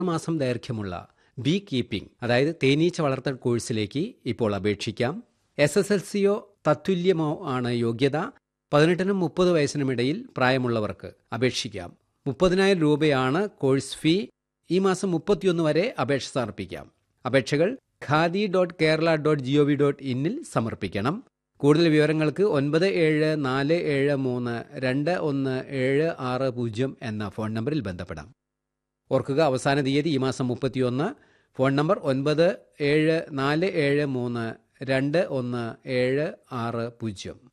മാസം ദൈർഘ്യമുള്ള B keeping അതായത് തേനീച്ച വളർത്തൽ കോഴ്സിലേക്ക് ഇപ്പോൾ അപേക്ഷിക്കാം എസ് എസ് എൽ സിയോ തത്തുല്യമോ ആണ് യോഗ്യത പതിനെട്ടിനും മുപ്പത് വയസ്സിനുമിടയിൽ പ്രായമുള്ളവർക്ക് അപേക്ഷിക്കാം മുപ്പതിനായിരം രൂപയാണ് കോഴ്സ് ഫീ ഈ മാസം മുപ്പത്തിയൊന്ന് വരെ അപേക്ഷ സമർപ്പിക്കാം അപേക്ഷകൾ Khadi dot Kerala dot G O V dot ഇന്നിൽ സമർപ്പിക്കണം കൂടുതൽ വിവരങ്ങൾക്ക് ഒൻപത് ഏഴ് നാല് ഏഴ് മൂന്ന് രണ്ട് ഒന്ന് ഏഴ് ആറ് പൂജ്യം എന്ന ഫോൺ നമ്പറിൽ ബന്ധപ്പെടാം ഓർക്കുക അവസാന തീയതി ഈ മാസം മുപ്പത്തിയൊന്ന് ഫോൺ നമ്പർ ഒൻപത് ഏഴ് നാല് ഏഴ് മൂന്ന് രണ്ട് ഒന്ന് ഏഴ് ആറ് പൂജ്യം